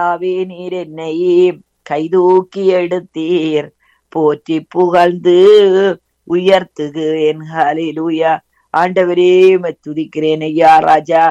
ஆவே நீர் என்னை கைதூக்கி எடுத்தீர் போற்றி புகழ்ந்து உயர்த்துகிறேன் ஹalleluya ஆண்டவரே உம்மை துதிக்கிறேன் ஐயா ராஜா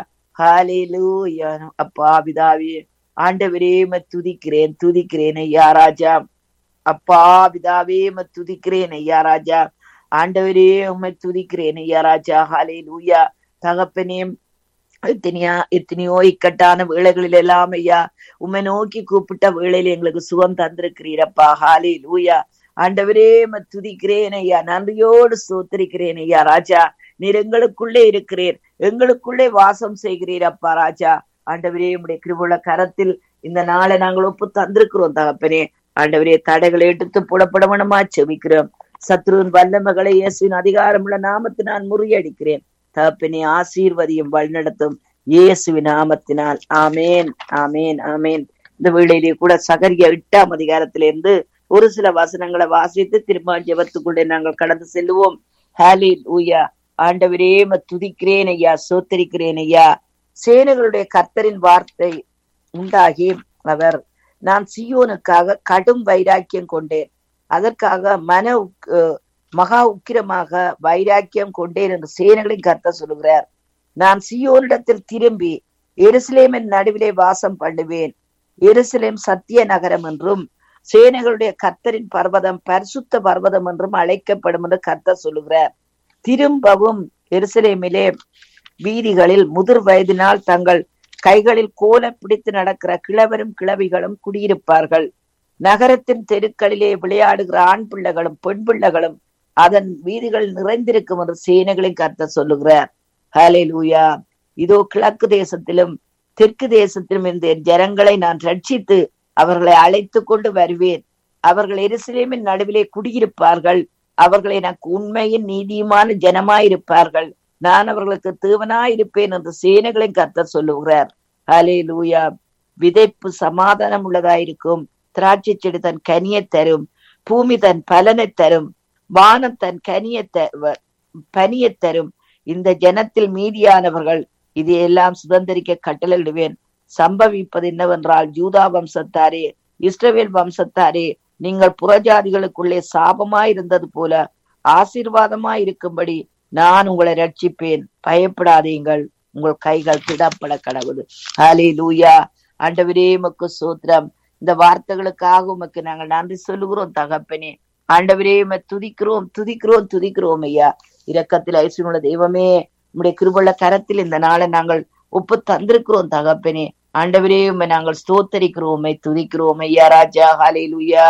ஹalleluya அப்பா பிதாவே ஆண்டவரே உம்மை துதிக்கிறேன் துதிக்கிறேன் ஐயா ராஜா அப்பா பிதாவே உம்மை துதிக்கிறேன் ஐயா ராஜா ஆண்டவரே உம்மை துதிக்கிறேன் ஐயா ராஜா ஹalleluya தகப்பனே எத்தனையா எத்தனையோ இக்கட்டான வேளைகளில் எல்லாம் ஐயா உம்மை நோக்கி கூப்பிட்ட வேளையில எங்களுக்கு சுகம் தந்திருக்கிறீரப்பா ஹாலே லூயா ஆண்டவரே உம்மை துதிக்கிறேன் ஐயா நன்றியோடு சோத்திரிக்கிறேன் ஐயா ராஜா நீர் எங்களுக்குள்ளே இருக்கிறீர் எங்களுக்குள்ளே வாசம் செய்கிறீர் அப்பா ராஜா ஆண்டவரே உம்முடைய கிருபுள்ள கரத்தில் இந்த நாளை நாங்கள் ஒப்பு தந்திருக்கிறோம் தகப்பனே ஆண்டவரே தடைகளை எடுத்து புடப்படவனமா செபிக்கிறோம் சத்ருவின் வல்லமகளை இயேசுவின் அதிகாரமுள்ள நாமத்தை நான் முறியடிக்கிறேன் தகப்பனே ஆசீர்வதியும் வழிநடத்தும் இயேசுவின் நாமத்தினால் ஆமேன் ஆமேன் ஆமேன் இந்த வேளையிலே கூட சகரிய எட்டாம் அதிகாரத்திலிருந்து ஒரு சில வசனங்களை வாசித்து திரும்ப ஜெபத்துக்குள்ளே நாங்கள் கடந்து செல்லுவோம் ஹாலி ஊயா ஆண்டவரே உம்மை துதிக்கிறேன் ஐயா சோத்தரிக்கிறேன் ஐயா சேனைகளுடைய கர்த்தரின் வார்த்தை உண்டாகி அவர் நான் சியோனுக்காக கடும் வைராக்கியம் கொண்டேன் அதற்காக மன உக்- அஹ் மகா உக்கிரமாக வைராக்கியம் கொண்டேன் என்று சேனைகளின் கர்த்தர் சொல்லுகிறார் நான் சியோனிடத்தில் திரும்பி எருசலேமின் நடுவிலே வாசம் பண்ணுவேன் எருசலேம் சத்திய நகரம் என்றும் சேனைகளுடைய கர்த்தரின் பர்வதம் பரிசுத்த பர்வதம் என்றும் அழைக்கப்படும் என்று கர்த்தர் சொல்லுகிறார் திரும்பவும் எருசலேமிலே வீதிகளில் முதிர் வயதினால் தங்கள் கைகளில் கோல பிடித்து நடக்கிற கிழவரும் கிழவிகளும் குடியிருப்பார்கள் நகரத்தின் தெருக்களிலே விளையாடுகிற ஆண் பிள்ளைகளும் பெண் பிள்ளைகளும் அதன் வீதிகள் நிறைந்திருக்கும் என்று சேனைகளின் கர்த்தர் சொல்லுகிறார் ஹalleluya இதோ கிழக்கு தேசத்திலும் தெற்கு தேசத்திலும் இருந்த என் ஜனங்களை நான் ரட்சித்து அவர்களை அழைத்து கொண்டு வருவேன் அவர்கள் எருசலேமின் நடுவிலே குடியிருப்பார்கள் அவர்கள் எனக்கு உண்மையின் நீதியுமான ஜனமாயிருப்பார்கள் நான் அவர்களுக்கு தேவனாயிருப்பேன் என்று சேனைகளின் கர்த்தர் சொல்லுகிறார் ஹalleluya விதைப்பு சமாதானம் உள்ளதாயிருக்கும் திராட்சை செடி தன் கனியை தரும் பூமி தன் பலனை தரும் வானம் தன் கனியை த- வ- பனியை தரும் இந்த ஜனத்தில் மீதியானவர்கள் இதையெல்லாம் சுதந்திரிக்க கட்டளையிடுவேன் சம்பவிப்பது என்னவென்றால் ஜூதா வம்சத்தாரே இஸ்ரவேல் வம்சத்தாரே நீங்கள் புறஜாதிகளுக்குள்ளே சாபமாயிருந்தது போல ஆசீர்வாதமாய் இருக்கும்படி நான் உங்களை ரட்சிப்பேன் பயப்படாதீங்கள் உங்கள் கைகள் திடப்பட கடவுது ஹாலே லூயா ஆண்டவரே உமக்கு சோத்திரம் இந்த வார்த்தைகளுக்காக உமக்கு நாங்கள் நன்றி சொல்லுகிறோம் தகப்பனே ஆண்டவரே உம்மை துதிக்கிறோம் துதிக்கிறோம் துதிக்கிறோம் ஐயா இரக்கத்தில் ஐஸ்வனுள்ள தெய்வமே உம்முடைய கிருபுள்ள கரத்தில் இந்த நாளை நாங்கள் ஒப்பு தந்திருக்கிறோம் தகப்பனே ஆண்டவரே உம்மை நாங்கள் ஸ்தோத்தரிக்கிறோம் உம்மை துதிக்கிறோம் ஐயா ராஜா ஹalleluya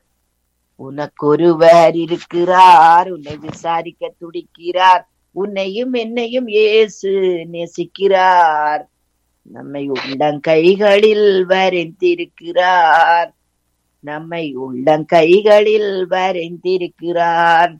உனக்கொருவர் இருக்கிறார் உன்னை விசாரிக்க துடிக்கிறார் உன்னையும் என்னையும் இயேசு நேசிக்கிறார் நம்மை உள்ளங்கைகளில் வரைந்திருக்கிறார் நம்மை உள்ளங்கைகளில் வரைந்திருக்கிறார்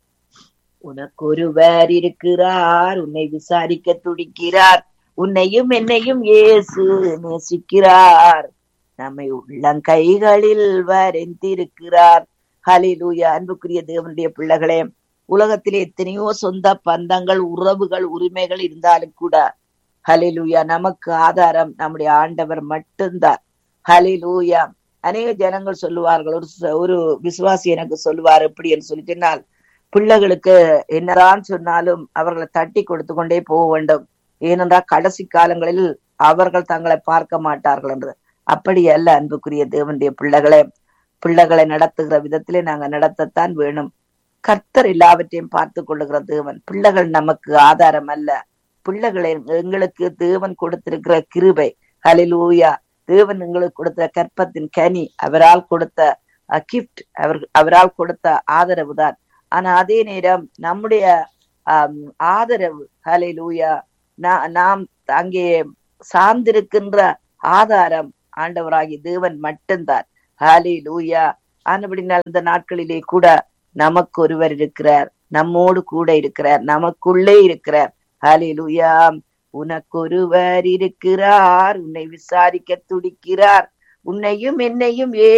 உனக்கொருவர் இருக்கிறார் உன்னை விசாரிக்க துடிக்கிறார் உன்னையும் என்னையும் இயேசு நேசிக்கிறார் நம்மை உள்ளங்கைகளில் வரைந்திருக்கிறார் ஹalleluya அன்புக்குரிய தேவனுடைய பிள்ளைகளே உலகத்திலே எத்தனையோ சொந்த பந்தங்கள் உறவுகள் உரிமைகள் இருந்தாலும் கூட ஹalleluya நமக்கு ஆதாரம் நம்முடைய ஆண்டவர் மட்டும்தான் ஹalleluya அநேக ஜனங்கள் சொல்லுவார்கள் ஒரு ச- ஒரு விசுவாசி எனக்கு சொல்லுவார் எப்படி என்று சொல்லி சொன்னால் பிள்ளைகளுக்கு என்னதான் சொன்னாலும் அவர்களை தட்டி கொடுத்து கொண்டே போக வேண்டும் ஏனென்றால் கடைசி காலங்களில் அவர்கள் தங்களை பார்க்க மாட்டார்கள் என்று அப்படி அல்ல அன்புக்குரிய தேவனுடைய பிள்ளைகளே பிள்ளைகளை நடத்துகிற விதத்திலே நாங்க நடத்தத்தான் வேணும் கர்த்தர் எல்லாவற்றையும் பார்த்து கொள்ளுகிற தேவன் பிள்ளைகள் நமக்கு ஆதாரம் அல்ல பிள்ளைகளை எங்களுக்கு தேவன் கொடுத்திருக்கிற கிருபை ஹalleluya தேவன் எங்களுக்கு கொடுத்த கற்பத்தின் கனி அவரால் கொடுத்த கிஃப்ட் அவர் அவரால் கொடுத்த ஆதரவு தான் ஆனா அதே நேரம் நம்முடைய ஆம், ஆதரவு ஹalleluya நா- நாம் அங்கே சார்ந்திருக்கின்ற ஆதாரம் ஆண்டவராகி தேவன் மட்டும்தான் ஹalleluya ஆனபடினால் இந்த நாட்களிலே கூட நமக்கு ஒருவர் இருக்கிறார் நம்மோடு கூட இருக்கிறார் நமக்குள்ளே இருக்கிறார் ஹalleluya உனக்கொருவர் இருக்கிறார் உன்னை விசாரிக்க துடிக்கிறார் உன்னையும் என்னையும்